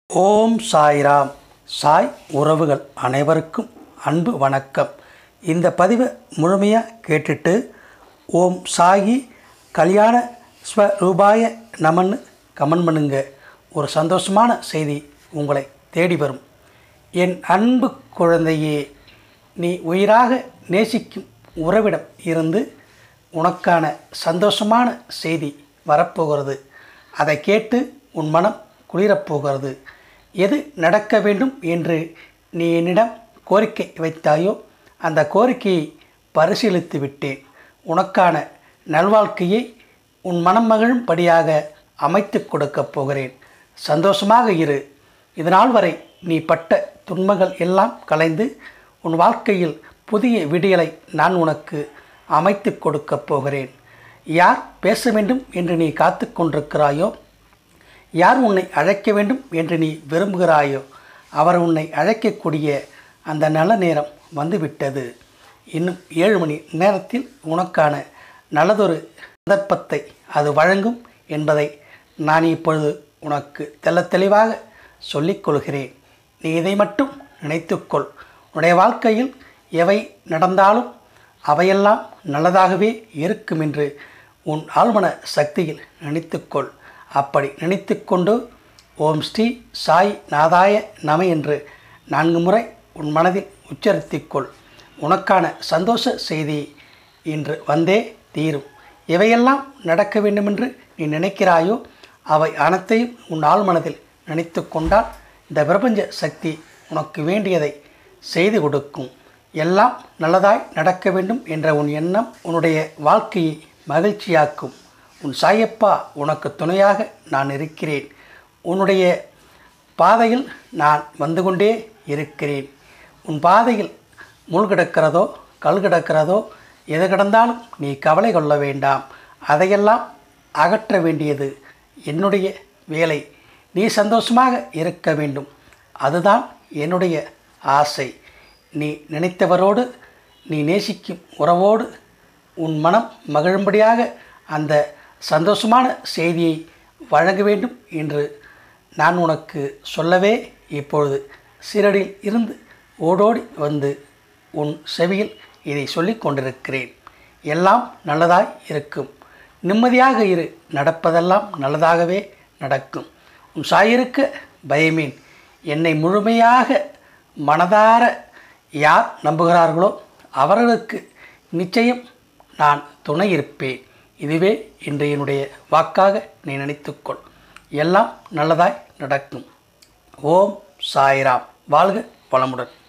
ஓம் சாய்ராம் சாய் உறவுகள் அனைவருக்கும் அன்பு வணக்கம் இந்த பதிவை முழுமையாக கேட்டுட்டு ஓம் சாயி கல்யாண ஸ்வரூபாய நமன்னு கமெண்ட் பண்ணுங்க ஒரு சந்தோஷமான செய்தி உங்களை தேடி வரும் என் அன்பு குழந்தையே நீ உயிராக நேசிக்கும் உறவிடம் இருந்து உனக்கான சந்தோஷமான செய்தி வரப்போகிறது அதை கேட்டு உன் மனம் குளிரப்போகிறது எது நடக்க வேண்டும் என்று நீ என்னிடம் கோரிக்கை வைத்தாயோ அந்த கோரிக்கையை பரிசீலித்து விட்டேன் உனக்கான நல்வாழ்க்கையை உன் மனம் மகிழும்படியாக அமைத்து கொடுக்கப் போகிறேன் சந்தோஷமாக இரு இதனால் வரை நீ பட்ட துன்பங்கள் எல்லாம் கலைந்து உன் வாழ்க்கையில் புதிய விடியலை நான் உனக்கு அமைத்து கொடுக்கப் போகிறேன் யார் பேச வேண்டும் என்று நீ காத்து கொண்டிருக்கிறாயோ யார் உன்னை அழைக்க வேண்டும் என்று நீ விரும்புகிறாயோ அவர் உன்னை அழைக்கக்கூடிய அந்த நல்ல நேரம் வந்துவிட்டது இன்னும் ஏழு மணி நேரத்தில் உனக்கான நல்லதொரு சந்தர்ப்பத்தை அது வழங்கும் என்பதை நான் இப்பொழுது உனக்கு தெள்ளத் தெளிவாக சொல்லிக் கொள்கிறேன் நீ இதை மட்டும் நினைத்துக்கொள் உன்னுடைய வாழ்க்கையில் எவை நடந்தாலும் அவையெல்லாம் நல்லதாகவே இருக்கும் என்று உன் ஆழ்மன சக்தியில் நினைத்துக்கொள் அப்படி நினைத்துக்கொண்டு ஓம் ஸ்ரீ சாய் நாதாய நம என்று நான்கு முறை உன் மனதில் உச்சரித்துக்கொள் உனக்கான சந்தோஷ செய்தி இன்று வந்தே தீரும் எவையெல்லாம் நடக்க வேண்டுமென்று நீ நினைக்கிறாயோ அவை அனைத்தையும் உன் ஆழ்மனதில் நினைத்து கொண்டால் இந்த பிரபஞ்ச சக்தி உனக்கு வேண்டியதை செய்து கொடுக்கும் எல்லாம் நல்லதாய் நடக்க வேண்டும் என்ற உன் எண்ணம் உன்னுடைய வாழ்க்கையை மகிழ்ச்சியாக்கும் உன் சாயப்பா உனக்கு துணையாக நான் இருக்கிறேன் உன்னுடைய பாதையில் நான் வந்து கொண்டே இருக்கிறேன் உன் பாதையில் முள் கிடக்கிறதோ கல் கிடக்கிறதோ எது கிடந்தாலும் நீ கவலை கொள்ள வேண்டாம் அதையெல்லாம் அகற்ற வேண்டியது என்னுடைய வேலை நீ சந்தோஷமாக இருக்க வேண்டும் அதுதான் என்னுடைய ஆசை நீ நினைத்தவரோடு நீ நேசிக்கும் உறவோடு உன் மனம் மகிழும்படியாக அந்த சந்தோஷமான செய்தியை வழங்க வேண்டும் என்று நான் உனக்கு சொல்லவே இப்பொழுது சீரடியில் இருந்து ஓடோடி வந்து உன் செவியில் இதை சொல்லிக் கொண்டிருக்கிறேன் எல்லாம் நல்லதாய் இருக்கும் நிம்மதியாக இரு நடப்பதெல்லாம் நல்லதாகவே நடக்கும் உன் சாயிருக்க பயமேன் என்னை முழுமையாக மனதார யார் நம்புகிறார்களோ அவர்களுக்கு நிச்சயம் நான் துணை இருப்பேன் இதுவே இன்று என்னுடைய வாக்காக நீ நினைத்துக்கொள் எல்லாம் நல்லதாய் நடக்கும் ஓம் சாய்ராம் வாழ்க வளமுடன்